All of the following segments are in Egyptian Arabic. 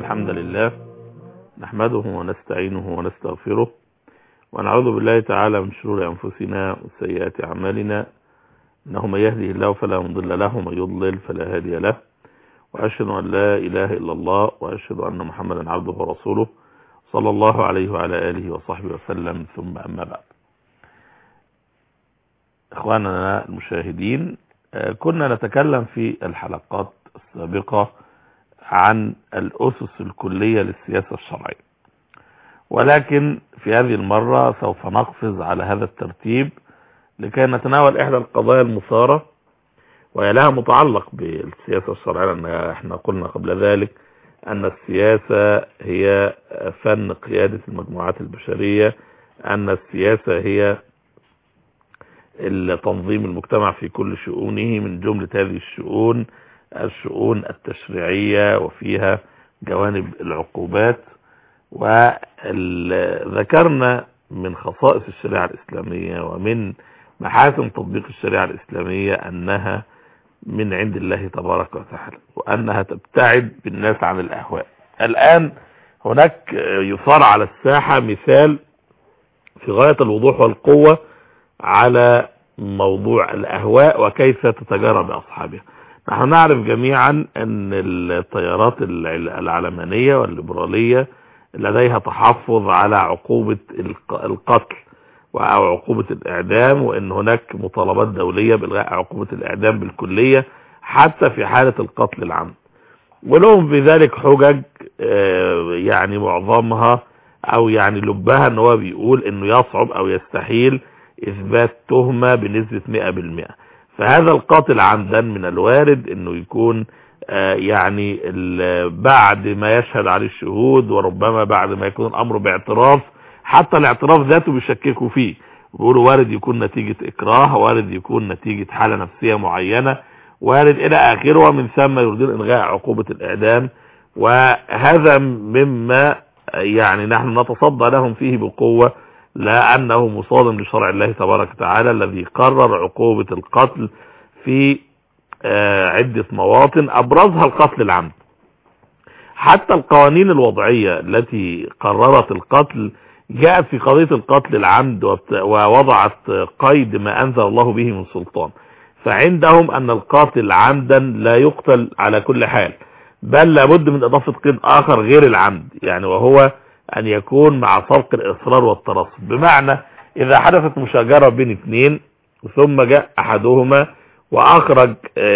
الحمد لله نحمده ونستعينه ونستغفره ونعوذ بالله تعالى من شرور أنفسنا وسيئات أعمالنا إنه من يهده الله فلا مضل له ومن يضلل فلا هادي له وأشهد أن لا إله إلا الله وأشهد أن محمدا عبده ورسوله صلى الله عليه وعلى آله وصحبه وسلم ثم أما بعد إخواننا المشاهدين كنا نتكلم في الحلقات السابقة عن الأسس الكلية للسياسة الشرعية ولكن في هذه المرة سوف نقفز على هذا الترتيب لكي نتناول إحدى القضايا المثارة وهي لها متعلق بالسياسة الشرعية لأن احنا قلنا قبل ذلك أن السياسة هي فن قيادة المجموعات البشرية أن السياسة هي تنظيم المجتمع في كل شؤونه من جملة هذه الشؤون الشؤون التشريعية وفيها جوانب العقوبات وذكرنا من خصائص الشريعة الإسلامية ومن محاسن تطبيق الشريعة الإسلامية أنها من عند الله تبارك وتعالى وأنها تبتعد بالناس عن الأهواء الآن هناك يصار على الساحة مثال في غاية الوضوح والقوة على موضوع الأهواء وكيف تتجارى بأصحابها نحن نعرف جميعا أن التيارات العلمانية والليبرالية لديها تحفظ على عقوبة القتل أو عقوبة الإعدام وأن هناك مطالبات دولية بإلغاء عقوبة الإعدام بالكلية حتى في حالة القتل العمد ولهم في ذلك حجج يعني معظمها أو يعني لبها أنه هو بيقول أنه يصعب أو يستحيل إثبات تهمة بنسبة 100% فهذا القاتل عمدا من الوارد أنه يكون يعني بعد ما يشهد عليه الشهود وربما بعد ما يكون الأمر باعتراف حتى الاعتراف ذاته بيشككوا فيه بيقولوا وارد يكون نتيجة اكراه وارد يكون نتيجة حالة نفسية معينة وارد الى اخره ومن ثم يريدون الغاء عقوبة الاعدام وهذا مما يعني نحن نتصدى لهم فيه بقوة لانه مصادم لشرع الله تبارك وتعالى الذي قرر عقوبة القتل في عدة مواطن ابرزها القتل العمد حتى القوانين الوضعية التي قررت القتل جاءت في قضية القتل العمد ووضعت قيد ما أنزل الله به من سلطان فعندهم أن القاتل عمدا لا يقتل على كل حال بل لابد من إضافة قيد آخر غير العمد يعني وهو أن يكون مع سبق الإصرار والترصد بمعنى إذا حدثت مشاجرة بين اثنين ثم جاء أحدهما وأخرج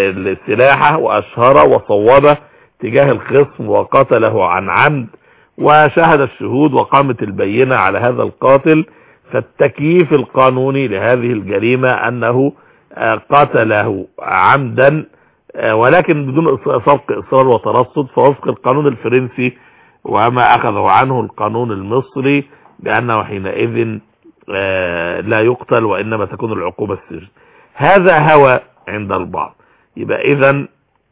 سلاحه وأشهره وصوبه تجاه الخصم وقتله عن عمد وشهد الشهود وقامت البينة على هذا القاتل فالتكييف القانوني لهذه الجريمة أنه قتله عمدا ولكن بدون سبق إصرار وترصد فوفق القانون الفرنسي وما أخذه عنه القانون المصري بأنه حينئذ لا يقتل وإنما تكون العقوبة السجن هذا هوى عند البعض يبقى إذا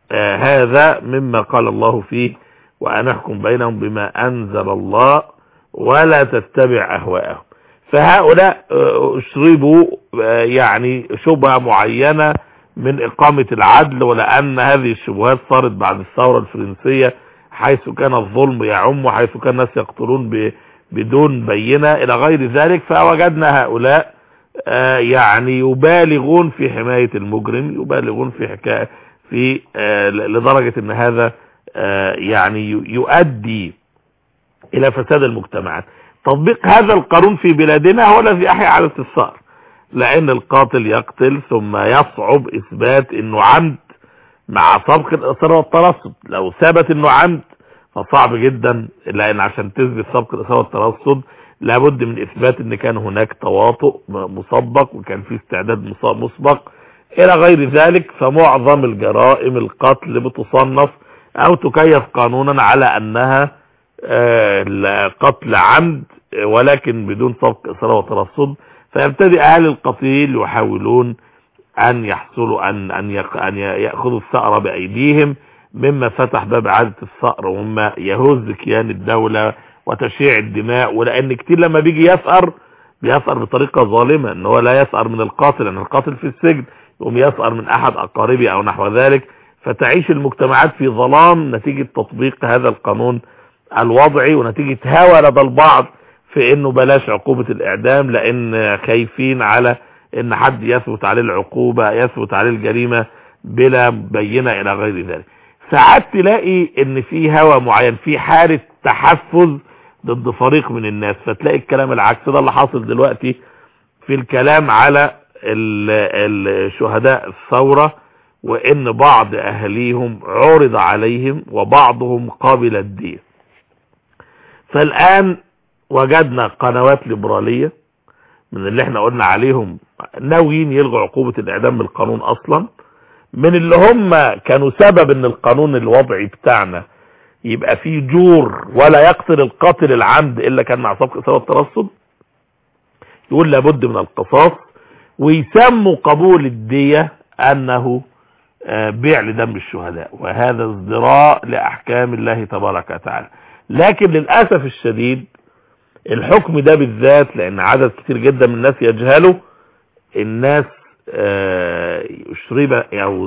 هذا مما قال الله فيه وأن أحكم بينهم بما أنزل الله ولا تتبع أهواءهم فهؤلاء اشربوا يعني شبهة معينة من إقامة العدل ولأن هذه الشبهات صارت بعد الثورة الفرنسية حيث كان الظلم يعم وحيث كان الناس يقتلون بدون بينة إلى غير ذلك فوجدنا هؤلاء يعني يبالغون في حماية المجرم يبالغون في حكاية في لدرجة ان هذا يعني يؤدي الى فساد المجتمعات تطبيق هذا القانون في بلادنا هو الذي احيا عادة الثأر لان القاتل يقتل ثم يصعب اثبات انه عمد مع سبق الاصرار والترصد لو ثبت انه عمد فصعب جدا لان عشان تثبت سبق الاصرار والترصد لابد من اثبات ان كان هناك تواطؤ مسبق وكان في استعداد مسبق الى غير ذلك فمعظم الجرائم القتل بتصنف او تكيف قانونا على انها قتل عمد ولكن بدون سبق اصرار وترصد فيبتدي اهل القتيل يحاولون ان يحصلوا ان ان ان ياخذوا الثأر بايديهم مما فتح باب عادة الثأر ومما يهز كيان الدولة وتشيع الدماء ولان كتير لما بيجي يثأر بيثأر بطريقة ظالمة ان هو لا يثأر من القاتل ان القاتل في السجن يقوم يثأر من احد اقاربه او نحو ذلك فتعيش المجتمعات في ظلام نتيجة تطبيق هذا القانون الوضعي ونتيجة هوى لدى البعض في انه بلاش عقوبة الاعدام لان خايفين على ان حد يثبت عليه العقوبة يثبت عليه الجريمة بلا بينة الى غير ذلك ساعات تلاقي ان في هوى معين في حالة تحفز ضد فريق من الناس فتلاقي الكلام العكس ده اللي حاصل دلوقتي في الكلام على الشهداء الثورة وان بعض اهليهم عرض عليهم وبعضهم قابل الدين فالان وجدنا قنوات ليبرالية من اللي احنا قلنا عليهم ناويين يلغوا عقوبة الاعدام بالقانون اصلا من اللي هم كانوا سبب ان القانون الوضعي بتاعنا يبقى فيه جور ولا يقتل القاتل العمد الا كان مع سبق سبب الترصد يقول لابد من القصاص ويسموا قبول الدية انه بيع لدم الشهداء وهذا ازدراء لاحكام الله تبارك وتعالى لكن للأسف الشديد الحكم ده بالذات لان عدد كتير جدا من الناس يجهله الناس اشرب او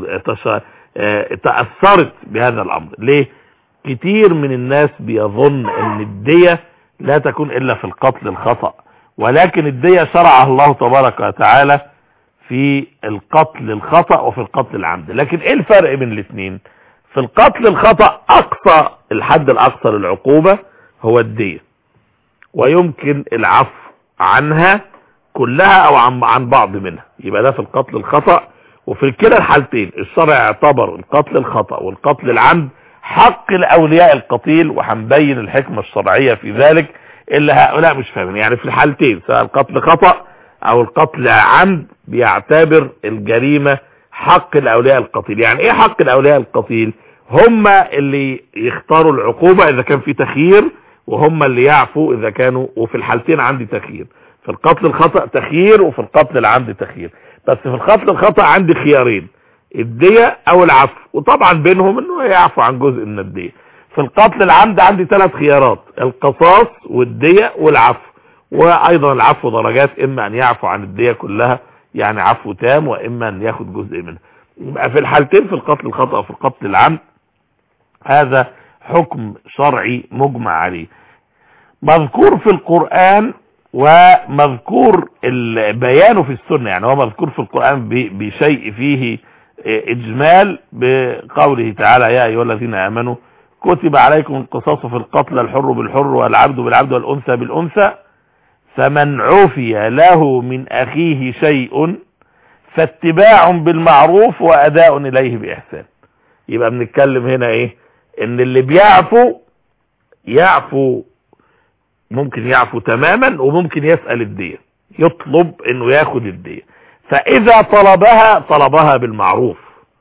تأثرت بهذا الامر ليه كتير من الناس بيظن ان الدية لا تكون الا في القتل الخطأ ولكن الدية شرعها الله تبارك وتعالى في القتل الخطأ وفي القتل العمد لكن ايه الفرق بين الاثنين في القتل الخطأ اقصى الحد الاقصى للعقوبة هو الدية ويمكن العفو عنها كلها او عن, عن بعض منها يبقى ده في القتل الخطأ وفي كلا الحالتين الشرع اعتبر القتل الخطأ والقتل العمد حق الاولياء القتيل وهنبين الحكمة الشرعية في ذلك اللي هؤلاء مش فاهمين يعني في الحالتين سواء القتل خطأ او القتل عمد بيعتبر الجريمة حق الاولياء القتيل يعني ايه حق الاولياء القتيل هم اللي يختاروا العقوبة اذا كان في تخيير وهم اللي يعفوا اذا كانوا وفي الحالتين عندي تخيير في القتل الخطأ تخيير وفي القتل العمد تخيير بس في القتل الخطأ عندي خيارين الدية او العفو وطبعا بينهم انه يعفو عن جزء من الدية في القتل العمد عندي ثلاث خيارات القصاص والدية والعفو وايضا العفو درجات اما ان يعفو عن الدية كلها يعني عفو تام واما ان ياخد جزء منها يبقى في الحالتين في القتل الخطأ وفي القتل العمد هذا حكم شرعي مجمع عليه مذكور في القرآن ومذكور بيانه في السنة يعني هو مذكور في القرآن بشيء فيه اجمال بقوله تعالى يا ايها الذين امنوا كتب عليكم القصاص في القتل الحر بالحر والعبد بالعبد والانثى بالانثى فمن عفي له من اخيه شيء فاتباع بالمعروف واداء اليه باحسان يبقى بنتكلم هنا ايه ان اللي بيعفو يعفو ممكن يعفو تماما وممكن يسأل الدية يطلب انه ياخد الدية فاذا طلبها طلبها بالمعروف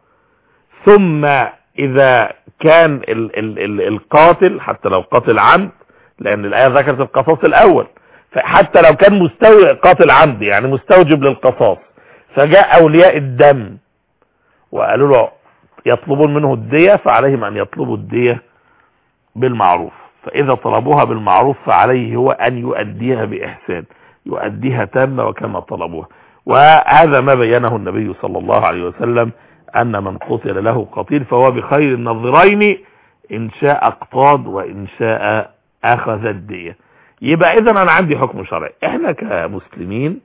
ثم اذا كان ال ال ال القاتل حتى لو قاتل عمد لان الايه ذكرت القصاص الاول فحتى لو كان مستوي قاتل عمد يعني مستوجب للقصاص فجاء اولياء الدم وقالوا له يطلبون منه الدية فعليهم ان يطلبوا الدية بالمعروف فاذا طلبوها بالمعروف فعليه هو ان يؤديها باحسان يؤديها تامة وكما طلبوها وهذا ما بينه النبي صلى الله عليه وسلم ان من قتل له قتيل فهو بخير النظرين ان شاء اقتاد وان شاء اخذ الدية يبقى اذا انا عندي حكم شرعي احنا كمسلمين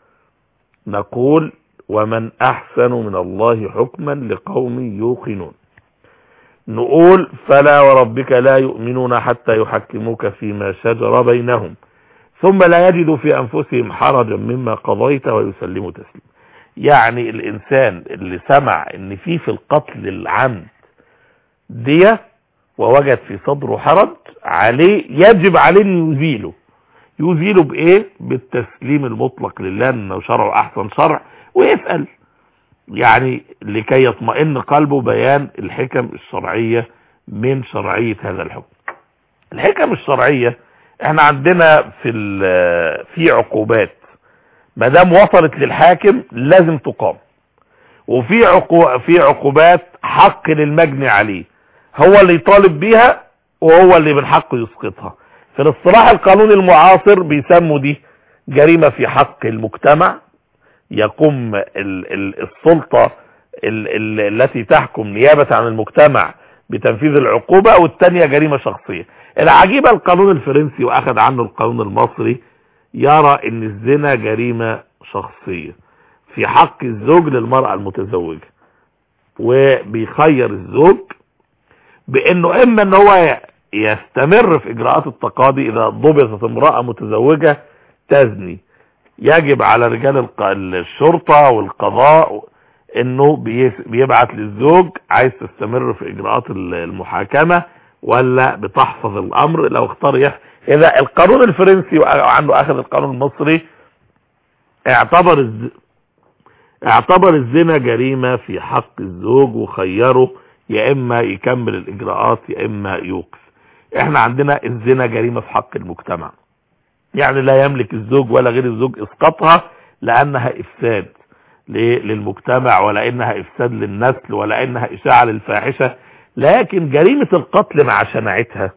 نقول ومن احسن من الله حكما لقوم يوقنون نقول فلا وربك لا يؤمنون حتى يحكموك فيما شجر بينهم ثم لا يجدوا في انفسهم حرجا مما قضيت ويسلموا تسليما يعني الانسان اللي سمع ان في في القتل العمد دية ووجد في صدره حرج عليه يجب عليه ان يزيله يزيله بايه بالتسليم المطلق لله انه شرعه احسن شرع ويسأل يعني لكي يطمئن قلبه بيان الحكم الشرعية من شرعية هذا الحكم الحكم الشرعية احنا عندنا في في عقوبات ما دام وصلت للحاكم لازم تقام وفي عقو في عقوبات حق للمجني عليه هو اللي يطالب بيها وهو اللي من حقه يسقطها في الاصطلاح القانوني المعاصر بيسموا دي جريمة في حق المجتمع يقوم السلطة التي تحكم نيابة عن المجتمع بتنفيذ العقوبة والتانية جريمة شخصية العجيبة القانون الفرنسي واخذ عنه القانون المصري يرى ان الزنا جريمة شخصية في حق الزوج للمرأة المتزوجة وبيخير الزوج بانه اما ان هو يستمر في اجراءات التقاضي اذا ضبطت امرأة متزوجة تزني يجب على رجال الشرطة والقضاء انه بيبعت للزوج عايز تستمر في اجراءات المحاكمة ولا بتحفظ الامر لو اختار يح... اذا القانون الفرنسي وعنده اخذ القانون المصري اعتبر الز... اعتبر الزنا جريمة في حق الزوج وخيره يا اما يكمل الاجراءات يا اما يوقف احنا عندنا الزنا جريمة في حق المجتمع يعني لا يملك الزوج ولا غير الزوج اسقاطها لانها افساد للمجتمع ولا انها افساد للنسل ولا انها اشاعة للفاحشة لكن جريمة القتل مع شناعتها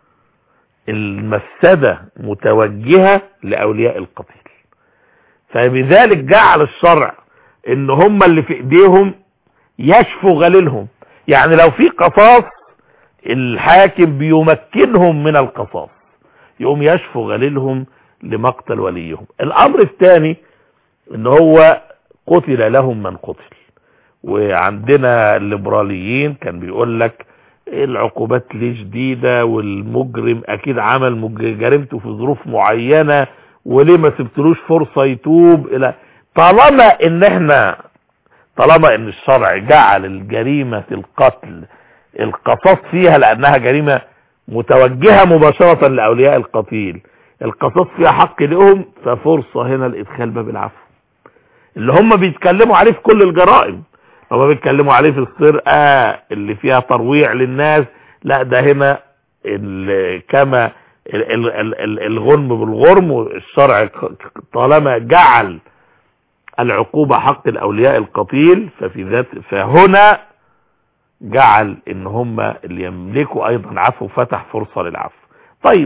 المفسدة متوجهة لاولياء القتيل فبذلك جعل الشرع ان هم اللي في ايديهم يشفوا غليلهم يعني لو في قصاص الحاكم بيمكنهم من القصاص يقوم يشفوا غليلهم لمقتل وليهم الامر الثاني ان هو قتل لهم من قتل وعندنا الليبراليين كان بيقول لك العقوبات ليه شديده والمجرم اكيد عمل جريمته في ظروف معينه وليه ما سبتلوش فرصه يتوب الى طالما ان احنا طالما ان الشرع جعل الجريمه القتل القصاص فيها لانها جريمه متوجهه مباشره لاولياء القتيل القصاص فيها حق لهم ففرصه هنا لادخال باب العفو اللي هم بيتكلموا عليه في كل الجرائم هم بيتكلموا عليه في السرقة اللي فيها ترويع للناس لا ده هنا كما الغنم بالغرم والشرع طالما جعل العقوبة حق الاولياء القتيل ففي ذات فهنا جعل ان هم اللي يملكوا ايضا عفو فتح فرصة للعفو طيب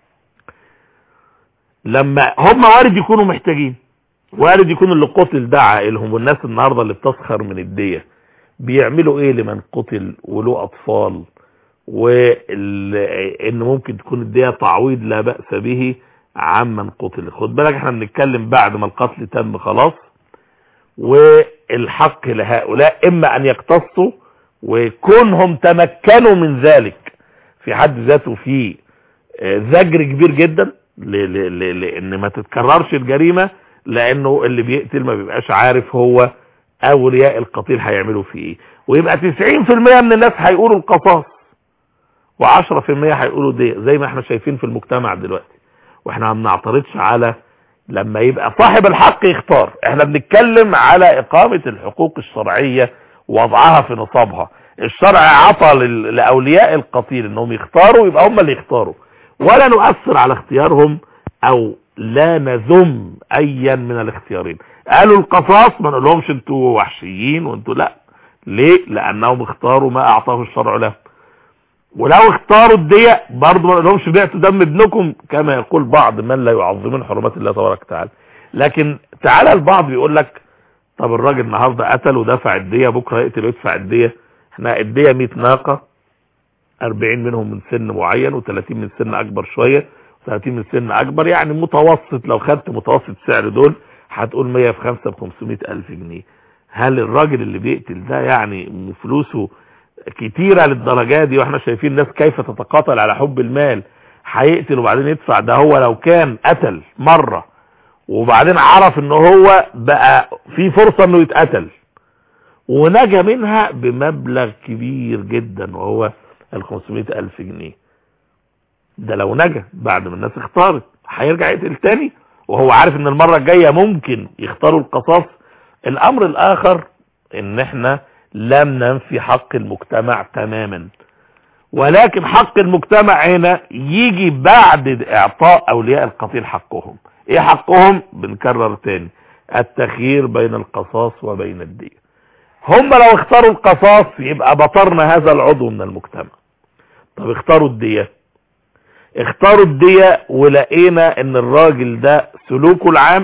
لما هم وارد يكونوا محتاجين وارد يكون اللي قتل ده عائلهم والناس النهاردة اللي بتسخر من الدية بيعملوا ايه لمن قتل وله اطفال وان ممكن تكون الدية تعويض لا بأس به عمن قتل خد بالك احنا بنتكلم بعد ما القتل تم خلاص والحق لهؤلاء اما ان يقتصوا وكونهم تمكنوا من ذلك في حد ذاته فيه زجر كبير جدا لان ما تتكررش الجريمه لانه اللي بيقتل ما بيبقاش عارف هو اولياء القتيل هيعملوا فيه ايه ويبقى 90% من الناس هيقولوا القصاص و10% هيقولوا دي زي ما احنا شايفين في المجتمع دلوقتي واحنا ما بنعترضش على لما يبقى صاحب الحق يختار احنا بنتكلم على اقامة الحقوق الشرعية وضعها في نصابها الشرع عطى لاولياء القتيل انهم يختاروا يبقى هم اللي يختاروا ولا نؤثر على اختيارهم او لا نذم ايا من الاختيارين قالوا القصاص ما نقولهمش انتوا وحشيين وانتوا لا ليه لانهم اختاروا ما اعطاه الشرع لهم ولو اختاروا الدية برضه ما نقولهمش بعتوا دم ابنكم كما يقول بعض من لا يعظمون حرمات الله تبارك وتعالى لكن تعالى البعض بيقول لك طب الراجل النهارده قتل ودفع الدية بكره يقتل ويدفع الدية احنا الدية 100 ناقة 40 منهم من سن معين و30 من سن اكبر شوية 30 من سن اكبر يعني متوسط لو خدت متوسط سعر دول هتقول 100 في 5 ب 500 الف جنيه هل الراجل اللي بيقتل ده يعني فلوسه كتيرة للدرجة دي واحنا شايفين الناس كيف تتقاتل على حب المال هيقتل وبعدين يدفع ده هو لو كان قتل مرة وبعدين عرف ان هو بقى في فرصة انه يتقتل ونجا منها بمبلغ كبير جدا وهو ال 500 الف جنيه ده لو نجا بعد ما الناس اختارت هيرجع يقتل تاني وهو عارف ان المرة الجاية ممكن يختاروا القصاص الامر الاخر ان احنا لم ننفي حق المجتمع تماما ولكن حق المجتمع هنا يجي بعد اعطاء اولياء القتيل حقهم ايه حقهم بنكرر تاني التخيير بين القصاص وبين الدية هم لو اختاروا القصاص يبقى بطرنا هذا العضو من المجتمع طب اختاروا الدية اختاروا الدية ولقينا ان الراجل ده سلوكه العام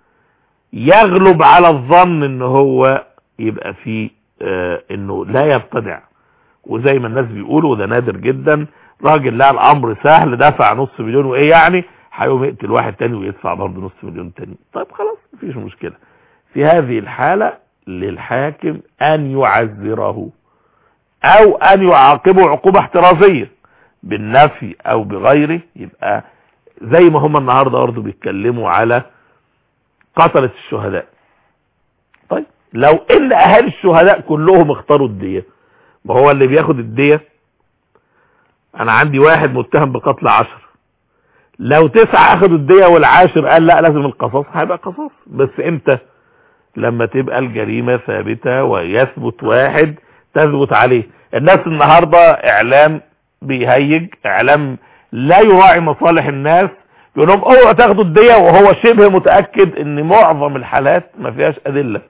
يغلب على الظن ان هو يبقى فيه اه انه لا يبتدع وزي ما الناس بيقولوا وده نادر جدا راجل لا الامر سهل دفع نص مليون وايه يعني هيقوم يقتل واحد تاني ويدفع برضه نص مليون تاني طيب خلاص مفيش مشكلة في هذه الحالة للحاكم ان يعذره او ان يعاقبه عقوبة احترازية بالنفي او بغيره يبقى زي ما هم النهاردة برضه بيتكلموا على قتلة الشهداء طيب لو ان اهالي الشهداء كلهم اختاروا الدية ما هو اللي بياخد الدية انا عندي واحد متهم بقتل عشر لو تسعة اخدوا الدية والعاشر قال لا لازم القصاص هيبقى قصاص بس امتى لما تبقى الجريمة ثابتة ويثبت واحد تثبت عليه الناس النهاردة اعلام بيهيج اعلام لا يراعي مصالح الناس يقول لهم اوعوا تاخدوا الدية وهو شبه متأكد ان معظم الحالات ما فيهاش ادلة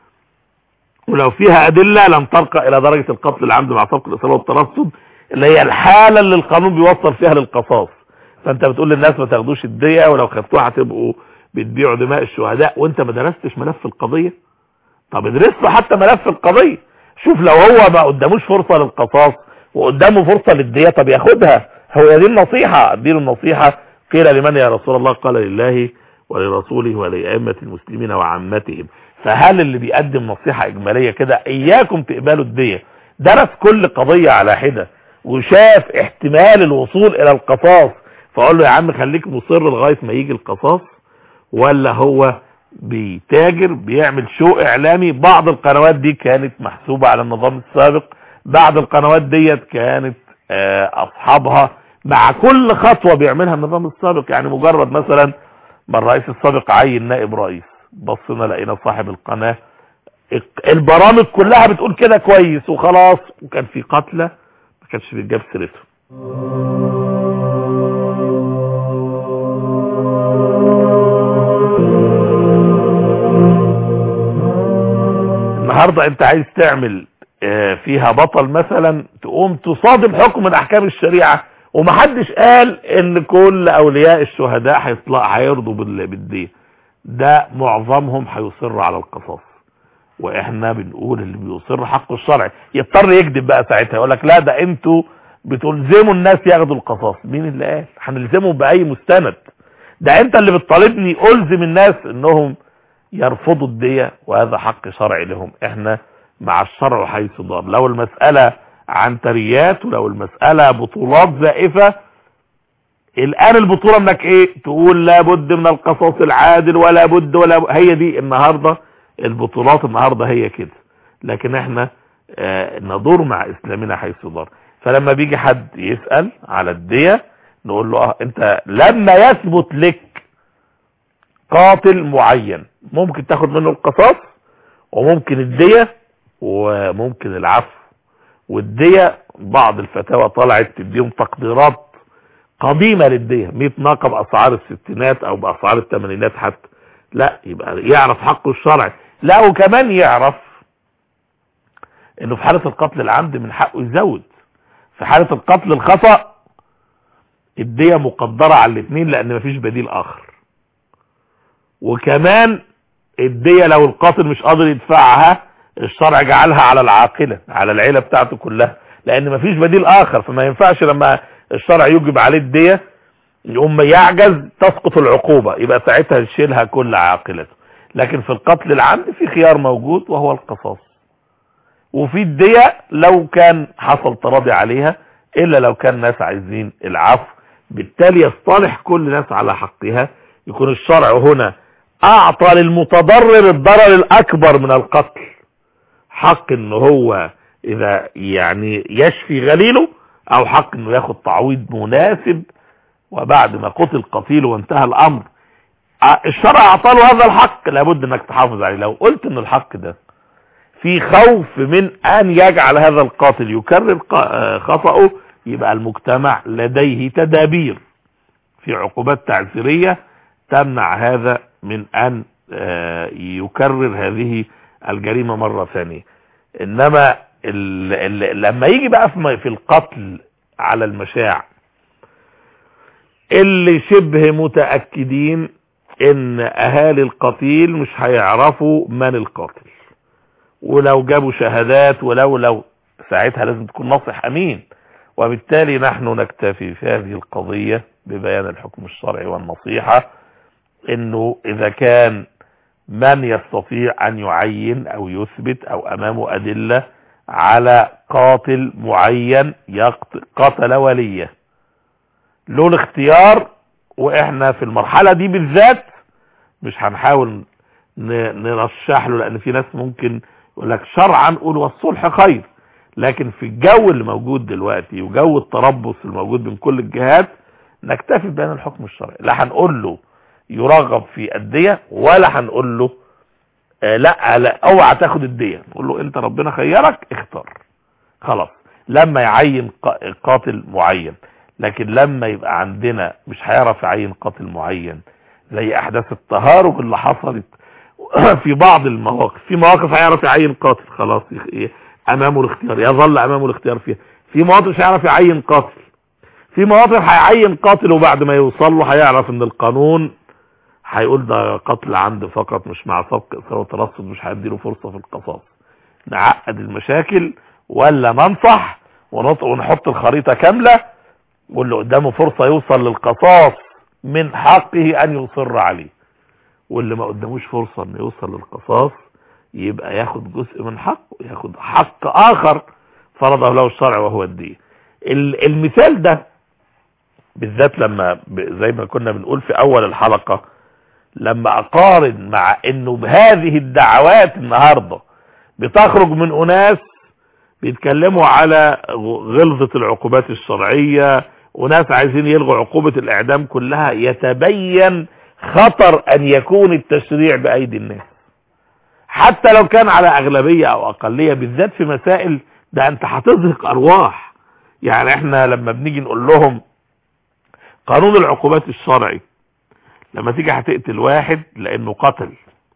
ولو فيها ادلة لم ترقى الى درجة القتل العمد مع سبق الاصابة والترصد اللي هي الحالة اللي القانون بيوصل فيها للقصاص فانت بتقول للناس ما تاخدوش الدية ولو خدتوها هتبقوا بتبيعوا دماء الشهداء وانت ما درستش ملف القضية طب ادرس له حتى ملف القضية شوف لو هو ما قداموش فرصة للقصاص وقدامه فرصة للدية طب ياخدها هو دي النصيحة اديله النصيحة قيل لمن يا رسول الله قال لله ولرسوله ولأئمة المسلمين وعامتهم فهل اللي بيقدم نصيحة اجمالية كده اياكم تقبلوا الدية درس كل قضية على حدة وشاف احتمال الوصول الى القصاص فقال له يا عم خليك مصر لغاية ما يجي القصاص ولا هو بيتاجر بيعمل شو اعلامي بعض القنوات دي كانت محسوبة على النظام السابق بعض القنوات ديت كانت اصحابها مع كل خطوة بيعملها النظام السابق يعني مجرد مثلا ما الرئيس السابق عين نائب رئيس بصنا لقينا صاحب القناة البرامج كلها بتقول كده كويس وخلاص وكان في قتلى ما كانش بيتجاب سيرته النهاردة انت عايز تعمل فيها بطل مثلا تقوم تصادم حكم من احكام الشريعة ومحدش قال ان كل اولياء الشهداء هيطلع هيرضوا بالدين ده معظمهم هيصر على القصاص واحنا بنقول اللي بيصر حقه الشرعي يضطر يكذب بقى ساعتها يقول لك لا ده انتوا بتلزموا الناس ياخدوا القصاص مين اللي قال هنلزمهم باي مستند ده انت اللي بتطالبني الزم الناس انهم يرفضوا الدية وهذا حق شرعي لهم احنا مع الشرع حيث دار لو المسألة عنتريات ولو المسألة بطولات زائفة الان البطولة انك ايه تقول لابد من القصاص العادل ولا بد ولا ب... هي دي النهاردة البطولات النهاردة هي كده لكن احنا آه ندور مع اسلامنا حيث دار فلما بيجي حد يسأل على الدية نقول له اه انت لما يثبت لك قاتل معين ممكن تاخد منه القصاص وممكن الدية وممكن العفو والدية بعض الفتاوى طلعت تديهم تقديرات قديمة للدية 100 ناقة بأسعار الستينات او بأسعار الثمانينات حتى لا يبقى يعرف حقه الشرعي لا وكمان يعرف انه في حالة القتل العمد من حقه يزود في حالة القتل الخطأ الدية مقدرة على الاثنين لان مفيش بديل اخر وكمان الدية لو القاتل مش قادر يدفعها الشرع جعلها على العاقلة على العيلة بتاعته كلها لان مفيش بديل اخر فما ينفعش لما الشرع يوجب عليه الدية يقوم يعجز تسقط العقوبة يبقى ساعتها يشيلها كل عاقلته لكن في القتل العمد في خيار موجود وهو القصاص وفي الدية لو كان حصل تراضي عليها الا لو كان ناس عايزين العفو بالتالي يصطلح كل ناس على حقها يكون الشرع هنا اعطى للمتضرر الضرر الاكبر من القتل حق ان هو اذا يعني يشفي غليله او حق انه ياخد تعويض مناسب وبعد ما قتل قتيل وانتهى الامر الشرع اعطى له هذا الحق لابد انك تحافظ عليه لو قلت ان الحق ده في خوف من ان يجعل هذا القاتل يكرر خطأه يبقى المجتمع لديه تدابير في عقوبات تعزيرية تمنع هذا من ان يكرر هذه الجريمة مرة ثانية انما ال ال لما يجي بقى في القتل على المشاع اللي شبه متأكدين ان اهالي القتيل مش هيعرفوا من القاتل ولو جابوا شهادات ولو لو ساعتها لازم تكون ناصح امين وبالتالي نحن نكتفي في هذه القضية ببيان الحكم الشرعي والنصيحة انه اذا كان من يستطيع ان يعين او يثبت او امامه ادلة على قاتل معين قتل وليه له الاختيار واحنا في المرحلة دي بالذات مش هنحاول نرشح له لان في ناس ممكن يقول لك شرعا قول والصلح خير لكن في الجو اللي موجود دلوقتي وجو التربص الموجود من كل الجهات نكتفي بين الحكم الشرعي لا هنقول له يرغب في الدية ولا هنقول له آه لا لا اوعى تاخد الدية نقول له انت ربنا خيرك اختار خلاص لما يعين قاتل معين لكن لما يبقى عندنا مش هيعرف يعين قاتل معين زي احداث التهارب اللي حصلت في بعض المواقف في مواقف هيعرف يعين قاتل خلاص امامه الاختيار يظل امامه الاختيار فيها في مواقف مش هيعرف يعين قاتل في مواقف هيعين قاتل وبعد ما يوصل له هيعرف ان القانون هيقول ده قتل عند فقط مش مع سبق اصرار وترصد مش هيديله فرصه في القصاص نعقد المشاكل ولا ننصح ونحط الخريطه كامله واللي قدامه فرصه يوصل للقصاص من حقه ان يصر عليه واللي ما قداموش فرصه انه يوصل للقصاص يبقى ياخد جزء من حقه ياخد حق اخر فرضه له الشرع وهو الدين المثال ده بالذات لما زي ما كنا بنقول في اول الحلقة لما اقارن مع انه بهذه الدعوات النهاردة بتخرج من اناس بيتكلموا على غلظة العقوبات الشرعية وناس عايزين يلغوا عقوبة الاعدام كلها يتبين خطر ان يكون التشريع بايدي الناس حتى لو كان على اغلبية او اقلية بالذات في مسائل ده انت هتزهق ارواح يعني احنا لما بنيجي نقول لهم قانون العقوبات الشرعي لما تيجي هتقتل واحد لانه قتل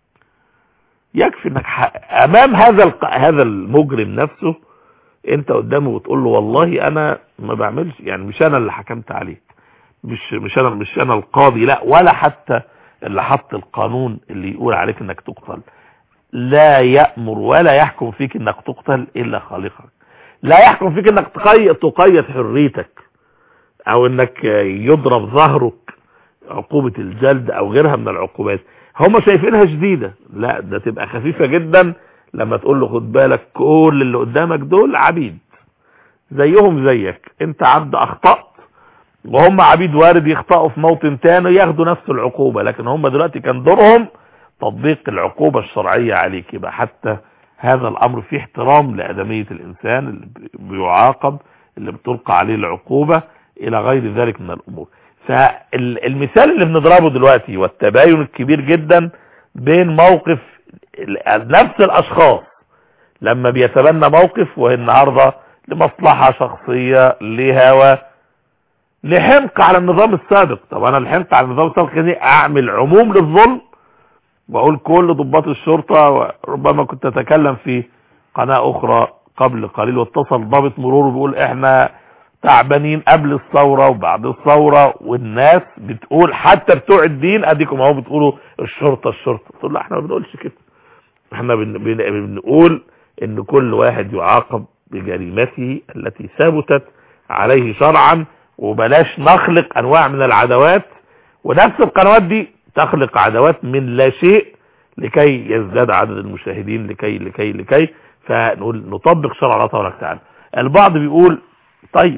يكفي انك امام هذا الق... هذا المجرم نفسه انت قدامه وتقول له والله انا ما بعملش يعني مش انا اللي حكمت عليك مش مش انا مش انا القاضي لا ولا حتى اللي حط القانون اللي يقول عليك انك تقتل لا يأمر ولا يحكم فيك انك تقتل الا خالقك لا يحكم فيك انك تقيد تقيد حريتك او انك يضرب ظهرك عقوبة الجلد او غيرها من العقوبات هم شايفينها شديدة لا ده تبقى خفيفة جدا لما تقول له خد بالك كل اللي قدامك دول عبيد زيهم زيك انت عبد اخطأت وهم عبيد وارد يخطئوا في موطن تاني ياخدوا نفس العقوبة لكن هم دلوقتي كان دورهم تطبيق العقوبة الشرعية عليك يبقى حتى هذا الامر فيه احترام لادمية الانسان اللي بيعاقب اللي بتلقى عليه العقوبة الى غير ذلك من الامور فالمثال اللي بنضربه دلوقتي والتباين الكبير جدا بين موقف نفس الاشخاص لما بيتبنى موقف وهي النهاردة لمصلحة شخصية لهوى لحمق على النظام السابق طب انا الحمق على النظام السابق يعني اعمل عموم للظلم واقول كل ضباط الشرطة وربما كنت اتكلم في قناة اخرى قبل قليل واتصل ضابط مرور بيقول احنا تعبانين قبل الثورة وبعد الثورة والناس بتقول حتى بتوع الدين اديكم اهو بتقولوا الشرطة الشرطة تقول لا احنا ما بنقولش كده احنا بن بن بنقول ان كل واحد يعاقب بجريمته التي ثبتت عليه شرعا وبلاش نخلق انواع من العدوات ونفس القنوات دي تخلق عدوات من لا شيء لكي يزداد عدد المشاهدين لكي لكي لكي فنقول نطبق شرع الله تبارك وتعالى البعض بيقول طيب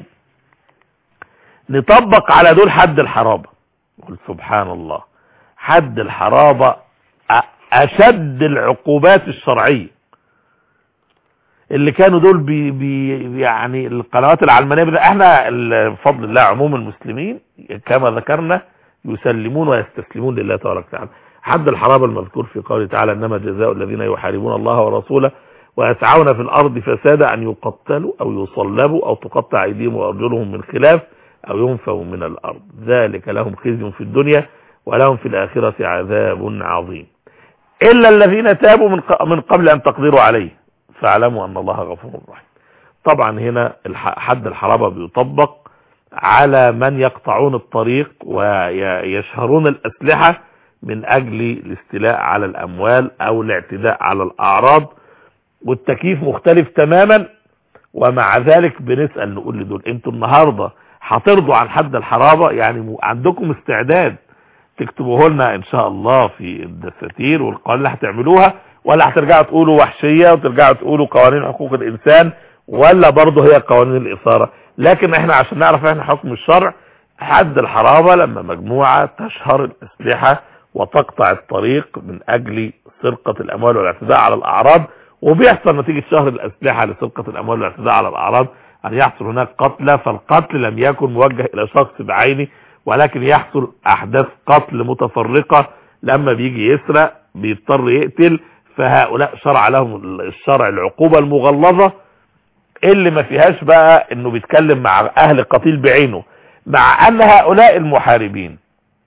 نطبق على دول حد الحرابة قل سبحان الله حد الحرابة اشد العقوبات الشرعية اللي كانوا دول بي بي يعني القنوات العلمانية احنا بفضل الله عموم المسلمين كما ذكرنا يسلمون ويستسلمون لله تبارك وتعالى حد الحرابة المذكور في قوله تعالى انما جزاء الذين يحاربون الله ورسوله ويسعون في الارض فسادا ان يقتلوا او يصلبوا او تقطع ايديهم وارجلهم من خلاف او ينفوا من الارض ذلك لهم خزي في الدنيا ولهم في الاخرة عذاب عظيم الا الذين تابوا من من قبل ان تقدروا عليه فاعلموا ان الله غفور رحيم طبعا هنا حد الحرابة بيطبق على من يقطعون الطريق ويشهرون الاسلحة من اجل الاستيلاء على الاموال او الاعتداء على الاعراض والتكييف مختلف تماما ومع ذلك بنسأل نقول لدول انتوا النهاردة هترضوا عن حد الحرابة يعني عندكم استعداد تكتبوه لنا ان شاء الله في الدساتير والقوانين اللي هتعملوها ولا هترجعوا تقولوا وحشية وترجعوا تقولوا قوانين حقوق الانسان ولا برضه هي قوانين الاثارة لكن احنا عشان نعرف احنا حكم الشرع حد الحرابة لما مجموعة تشهر الاسلحة وتقطع الطريق من اجل سرقة الاموال والاعتداء على الاعراض وبيحصل نتيجة شهر الاسلحة لسرقة الاموال والاعتداء على الاعراض ان يحصل هناك قتلى فالقتل لم يكن موجه الى شخص بعينه ولكن يحصل احداث قتل متفرقة لما بيجي يسرق بيضطر يقتل فهؤلاء شرع لهم الشرع العقوبة المغلظة اللي ما فيهاش بقى انه بيتكلم مع اهل قتيل بعينه مع ان هؤلاء المحاربين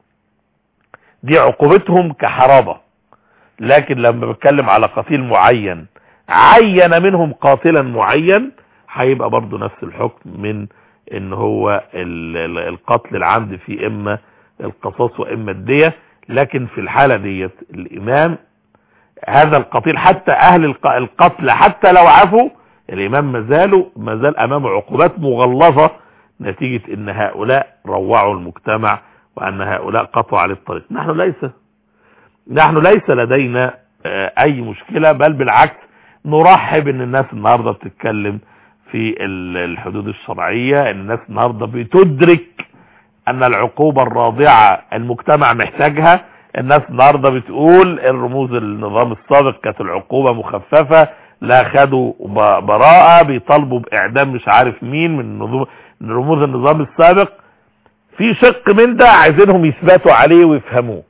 دي عقوبتهم كحرابة لكن لما بتكلم على قتيل معين عين منهم قاتلا معين هيبقى برضو نفس الحكم من ان هو القتل العمد في اما القصاص واما الدية لكن في الحالة ديت الامام هذا القتيل حتى اهل القتل حتى لو عفوا الامام مازالوا مازال امامه عقوبات مغلظة نتيجة ان هؤلاء روعوا المجتمع وان هؤلاء قطعوا على الطريق نحن ليس نحن ليس لدينا اي مشكلة بل بالعكس نرحب ان الناس النهاردة بتتكلم في الحدود الشرعية الناس النهاردة بتدرك ان العقوبة الراضعة المجتمع محتاجها الناس النهاردة بتقول الرموز النظام السابق كانت العقوبة مخففة لا خدوا براءة بيطالبوا باعدام مش عارف مين من نظام من رموز النظام السابق في شق من ده عايزينهم يثبتوا عليه ويفهموه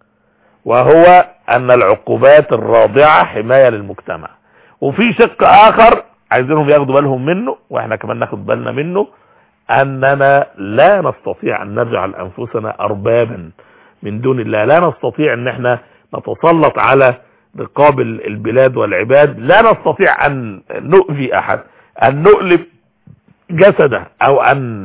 وهو ان العقوبات الراضعة حماية للمجتمع وفي شق اخر عايزينهم ياخدوا بالهم منه واحنا كمان ناخد بالنا منه اننا لا نستطيع ان نجعل انفسنا اربابا من دون الله لا نستطيع ان احنا نتسلط على رقاب البلاد والعباد لا نستطيع ان نؤذي احد ان نؤلم جسده او ان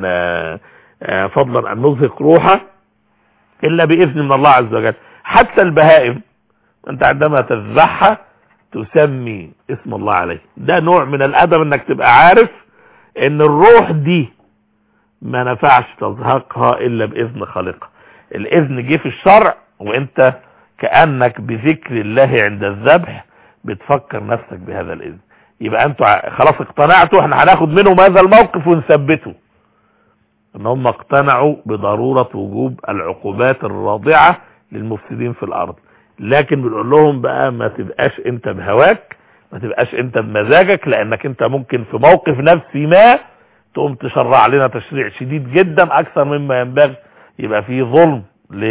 فضلا ان نزهق روحه الا باذن من الله عز وجل حتى البهائم انت عندما تذبحها تسمي اسم الله عليه ده نوع من الادب انك تبقى عارف ان الروح دي ما نفعش تزهقها الا باذن خالقها الاذن جه في الشرع وانت كأنك بذكر الله عند الذبح بتفكر نفسك بهذا الاذن يبقى انتوا خلاص اقتنعتوا احنا هناخد منهم هذا الموقف ونثبته ان هم اقتنعوا بضرورة وجوب العقوبات الراضعة للمفسدين في الارض لكن بنقول لهم بقى ما تبقاش انت بهواك ما تبقاش انت بمزاجك لانك انت ممكن في موقف نفسي ما تقوم تشرع لنا تشريع شديد جدا اكثر مما ينبغي يبقى فيه ظلم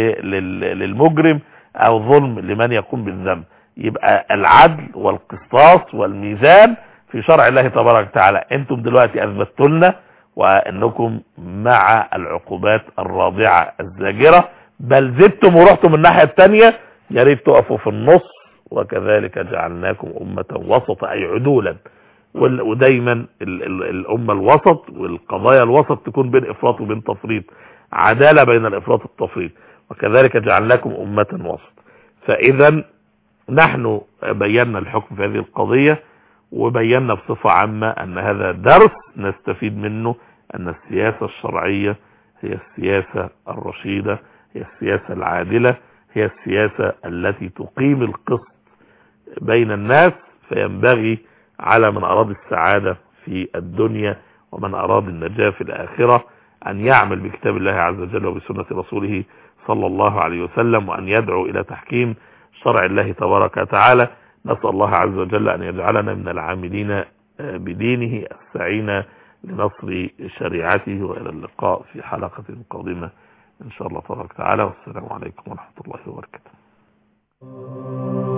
للمجرم او ظلم لمن يقوم بالذنب يبقى العدل والقسطاس والميزان في شرع الله تبارك وتعالى انتم دلوقتي اثبتوا لنا وانكم مع العقوبات الراضعة الزاجرة بل زدتم ورحتم الناحية التانية يا ريت تقفوا في النص وكذلك جعلناكم أمة وسط أي عدولا ودايما الأمة الوسط والقضايا الوسط تكون بين إفراط وبين تفريط عدالة بين الإفراط والتفريط وكذلك جعلناكم أمة وسط فإذا نحن بينا الحكم في هذه القضية وبينا بصفة عامة أن هذا درس نستفيد منه أن السياسة الشرعية هي السياسة الرشيدة هي السياسة العادلة هي السياسة التي تقيم القسط بين الناس فينبغي على من أراد السعادة في الدنيا ومن أراد النجاة في الآخرة أن يعمل بكتاب الله عز وجل وبسنة رسوله صلى الله عليه وسلم وأن يدعو إلى تحكيم شرع الله تبارك وتعالى نسأل الله عز وجل أن يجعلنا من العاملين بدينه السعين لنصر شريعته وإلى اللقاء في حلقة قادمة إن شاء الله تبارك وتعالى والسلام عليكم ورحمة الله وبركاته